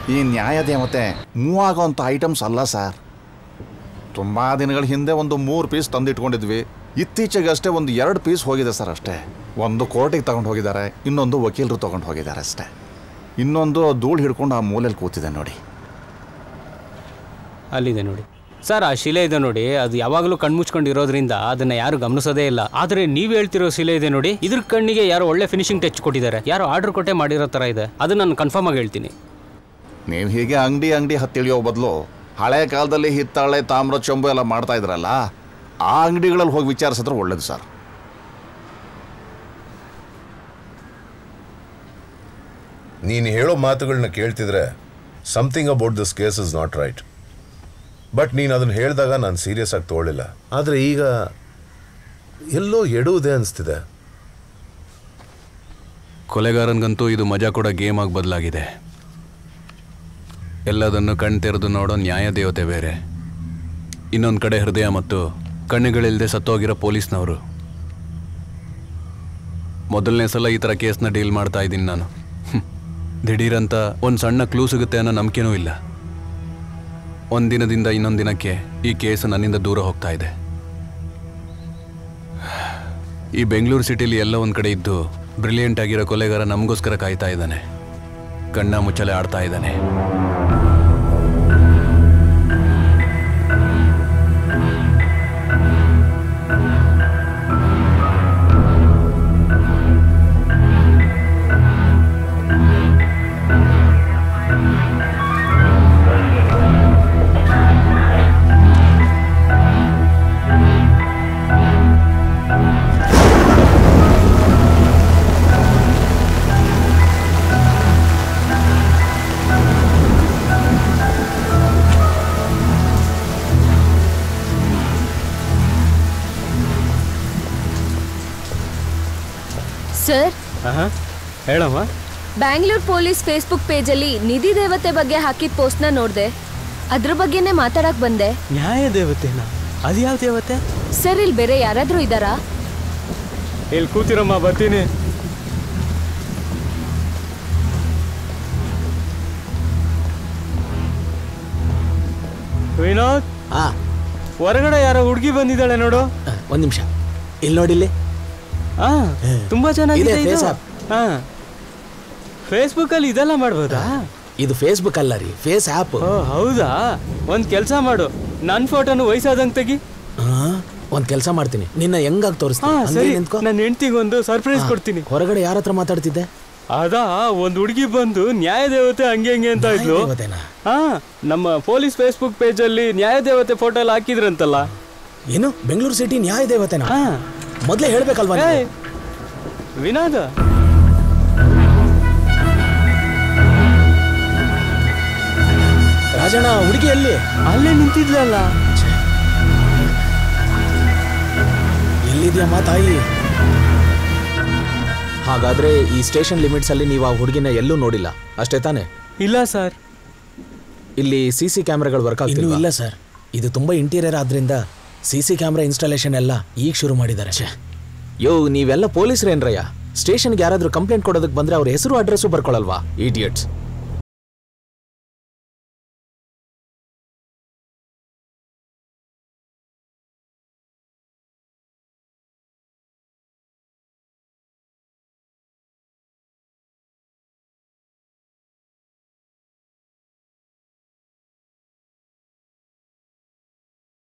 ಈ ನ್ಯಾಯ ದೇವತೆ ಮೂವ್ ಆಗೋಂಥ ಐಟಮ್ಸ್ ಅಲ್ಲ ಸರ್ ತುಂಬ ದಿನಗಳ ಹಿಂದೆ ಒಂದು ಮೂರು ಪೀಸ್ ತಂದಿಟ್ಕೊಂಡಿದ್ವಿ ಇತ್ತೀಚೆಗಷ್ಟೇ ಒಂದು ಎರಡು ಪೀಸ್ ಹೋಗಿದೆ ಸರ್ ಅಷ್ಟೇ ಒಂದು ಕೋರ್ಟಿಗೆ ತಗೊಂಡು ಹೋಗಿದ್ದಾರೆ ಇನ್ನೊಂದು ವಕೀಲರು ತಗೊಂಡು ಹೋಗಿದ್ದಾರೆ ಅಷ್ಟೇ ಇನ್ನೊಂದು ಧೂಳು ಹಿಡ್ಕೊಂಡು ಆ ಮೂಲೆಯಲ್ಲಿ ಕೂತಿದೆ ನೋಡಿ ಅಲ್ಲಿದೆ ನೋಡಿ ಸರ್ ಆ ಶಿಲೆ ಇದೆ ನೋಡಿ ಅದು ಯಾವಾಗಲೂ ಕಣ್ಮುಚ್ಕೊಂಡು ಇರೋದ್ರಿಂದ ಅದನ್ನ ಯಾರು ಗಮನಿಸೋದೇ ಇಲ್ಲ ಆದರೆ ನೀವು ಹೇಳ್ತಿರೋ ಶಿಲೆ ಇದೆ ನೋಡಿ ಇದ್ರ ಕಣ್ಣಿಗೆ ಯಾರೋ ಒಳ್ಳೆ ಫಿನಿಶಿಂಗ್ ಟಚ್ ಕೊಟ್ಟಿದ್ದಾರೆ ಯಾರೋ ಆರ್ಡರ್ ಕೊಟ್ಟೆ ಮಾಡಿರೋ ಥರ ಇದೆ ಅದು ನಾನು ಕನ್ಫರ್ಮ್ ಆಗಿ ಹೇಳ್ತೀನಿ ನೀವು ಹೀಗೆ ಅಂಗಡಿ ಅಂಗಡಿ ಹತ್ತಿಳಿಯೋ ಬದಲು ಹಳೆ ಕಾಲದಲ್ಲಿ ಹಿತ್ತಾಳೆ ತಾಮ್ರ ಚೊಂಬು ಎಲ್ಲ ಮಾಡ್ತಾ ಇದ್ರಲ್ಲ ಆ ಅಂಗಡಿಗಳಲ್ಲಿ ಹೋಗಿ ವಿಚಾರಿಸಿದ್ರೆ ಒಳ್ಳೇದು ಸರ್ ನೀನು ಹೇಳೋ ಮಾತುಗಳನ್ನ ಕೇಳ್ತಿದ್ರೆ something about this case is not right but ನೀನು ಅದನ್ನು ಹೇಳಿದಾಗ ನಾನು ಸೀರಿಯಸ್ ಆಗಿ ತಗೊಳ್ಳಿಲ್ಲ ಆದರೆ ಈಗ ಎಲ್ಲೋ ಎಡುವುದೇ ಅನಿಸ್ತಿದೆ ಕೊಲೆಗಾರನಿಗಂತೂ ಇದು ಮಜಾ ಕೊಡೋ ಗೇಮ್ ಆಗಿ ಬದಲಾಗಿದೆ ಎಲ್ಲದನ್ನು ಕಣ್ ತೆರೆದು ನೋಡೋ ನ್ಯಾಯ ದೇವತೆ ಬೇರೆ ಇನ್ನೊಂದು ಕಡೆ ಹೃದಯ ಮತ್ತು ಕಣ್ಣುಗಳಿಲ್ಲದೆ ಸತ್ತೋಗಿರೋ ಪೊಲೀಸ್ನವರು ಮೊದಲನೇ ಸಲ ಈ ಥರ ಕೇಸ್ನ ಡೀಲ್ ಮಾಡ್ತಾ ಇದ್ದೀನಿ ನಾನು ಹ್ಮ್. ದಿಢೀರಂತ ಒಂದು ಸಣ್ಣ ಕ್ಲೂ ಸಿಗುತ್ತೆ ಅನ್ನೋ ನಂಬಿಕೆನೂ ಇಲ್ಲ ಒಂದು ದಿನದಿಂದ ಇನ್ನೊಂದು ದಿನಕ್ಕೆ ಈ ಕೇಸ್ ನನ್ನಿಂದ ದೂರ ಹೋಗ್ತಾ ಇದೆ ಈ ಬೆಂಗಳೂರು ಸಿಟಿಲಿ ಎಲ್ಲ ಒಂದು ಕಡೆ ಇದ್ದು ಬ್ರಿಲಿಯಂಟ್ ಆಗಿರೋ ಕೊಲೆಗಾರ ನಮಗೋಸ್ಕರ ಕಾಯ್ತಾ ಇದ್ದಾನೆ ಕಣ್ಣ ಮುಚ್ಚಲೆ ಆಡ್ತಾ ಇದ್ದಾನೆ ಸರ್ ಹಾಂ ಹೇಳಮ್ಮ ಬ್ಯಾಂಗ್ಳೂರ್ ಪೊಲೀಸ್ ಫೇಸ್ಬುಕ್ ಪೇಜಲ್ಲಿ ನಿಧಿ ದೇವತೆ ಬಗ್ಗೆ ಹಾಕಿದ ಪೋಸ್ಟ್ನ ನೋಡಿದೆ ಅದ್ರ ಬಗ್ಗೆನೇ ಮಾತಾಡಕ್ ಬಂದೆ ನ್ಯಾಯ ದೇವತೆನಾ ಅದು ಯಾವ ದೇವತೆ ಸರ್ ಇಲ್ಲಿ ಬೇರೆ ಯಾರಾದ್ರೂ ಇದ್ದಾರಾ ಇಲ್ಲಿ ಕೂತಿರಮ್ಮ ಬರ್ತೀನಿ ವಿನೋದ್ ಆ ಹೊರಗಡೆ ಯಾರೋ ಹುಡುಗಿ ಬಂದಿದ್ದಾಳೆ ನೋಡು ಒಂದ್ ನಿಮಿಷ ಇಲ್ಲಿ ನೋಡಿಲ್ಲಿ ಹಾ ತುಂಬಾ ಚೆನ್ನಾಗಿದೆ ಇದೆ, ಇದು face app. ಹಾ ಫೇಸ್ಬುಕ್ ಅಲ್ಲಿ ಇದೆಲ್ಲ ಮಾಡ್ಬೋದಾ ಇದು ಫೇಸ್ಬುಕ್ ಅಲ್ಲ ರೀ ಫೇಸ್ ಆ್ಯಪ್ ಓ ಹೌದಾ ಒಂದ್ ಕೆಲಸ ಮಾಡು ನನ್ ಫೋಟೋನು ವಯಸ್ಸಾದಂಗ್ ತೆಗಿ ಒಂದ್ ಕೆಲಸ ಮಾಡ್ತೀನಿ ನಿನ್ನ ಹೆಂಗಾಗಿ ಹಾ ತೋರಿಸ್ತೀನಿ ಸರಿ ಹಂಗೆ ನಿಂತ್ಕೋ ನನ್ನ ಹೆಂಡತಿಗೊಂದು ಸರ್ಪ್ರೈಸ್ ಹಾ. ಕೊಡ್ತೀನಿ ಹೊರಗಡೆ ಯಾರ ಹತ್ರ ಮಾತಾಡ್ತಿದ್ದೆ ಅದಾ ಒಂದ್ ಹುಡುಗಿ ಬಂದು ನ್ಯಾಯ ದೇವತೆ ಹಂಗೆ ಹಂಗೆ ಅಂತ ಇದ್ಲು ದೇವತೆನಾ? ಹಾ ನಮ್ಮ ಪೊಲೀಸ್ ಫೇಸ್ಬುಕ್ ಪೇಜ್ ಅಲ್ಲಿ ನ್ಯಾಯ ದೇವತೆ ಫೋಟೋ ಎಲ್ಲ ಹಾಕಿದ್ರಂತಲ್ಲ ಏನು ಬೆಂಗಳೂರು ಸಿಟಿ ನ್ಯಾಯ ದೇವತೆನಾ ಹಾ ಮೊದ್ಲೇ ಹೇಳ್ಬೇಕಲ್ವಾ ನೀವು? ಏಯ್, ವಿನೋದ ರಾಜಣ್ಣ ಹುಡುಗಿ ಎಲ್ಲಿ ಅಲ್ಲೇ ನಿಂತಿದ್ಲಲ್ಲ ಎಲ್ಲಿದ್ಯಮ್ಮ ತಾಯಿ ಹಾಗಾದ್ರೆ ಈ ಸ್ಟೇಷನ್ ಲಿಮಿಟ್ಸ್ ಅಲ್ಲಿ ನೀವು ಆ ಹುಡುಗಿನ ಎಲ್ಲೂ ನೋಡಿಲ್ಲ ಅಷ್ಟೇ ತಾನೆ ಇಲ್ಲ ಸರ್ ಇಲ್ಲಿ ಸಿ ಸಿ ಕ್ಯಾಮ್ರಾಗಳು ವರ್ಕ್ ಆಗ್ತಿಲ್ಲ ಇಲ್ಲ ಸರ್ ಇದು ತುಂಬಾ ಇಂಟೀರಿಯರ್ ಆದ್ರಿಂದ ಸಿ ಸಿ ಕ್ಯಾಮ್ರಾ ಇನ್ಸ್ಟಾಲೇಷನ್ ಎಲ್ಲ ಈಗ ಶುರು ಮಾಡಿದ್ದಾರೆ ಯೋ ನೀವೆಲ್ಲ ಪೊಲೀಸರೇನ್ರಯ್ಯ ಸ್ಟೇಷನ್ಗೆ ಯಾರಾದ್ರೂ ಕಂಪ್ಲೇಂಟ್ ಕೊಡೋದಕ್ಕೆ ಬಂದ್ರೆ ಅವ್ರ ಹೆಸರು ಅಡ್ರೆಸ್ಸು ಬರ್ಕೊಳಲ್ವಾ ಇಡಿಯಟ್ಸ್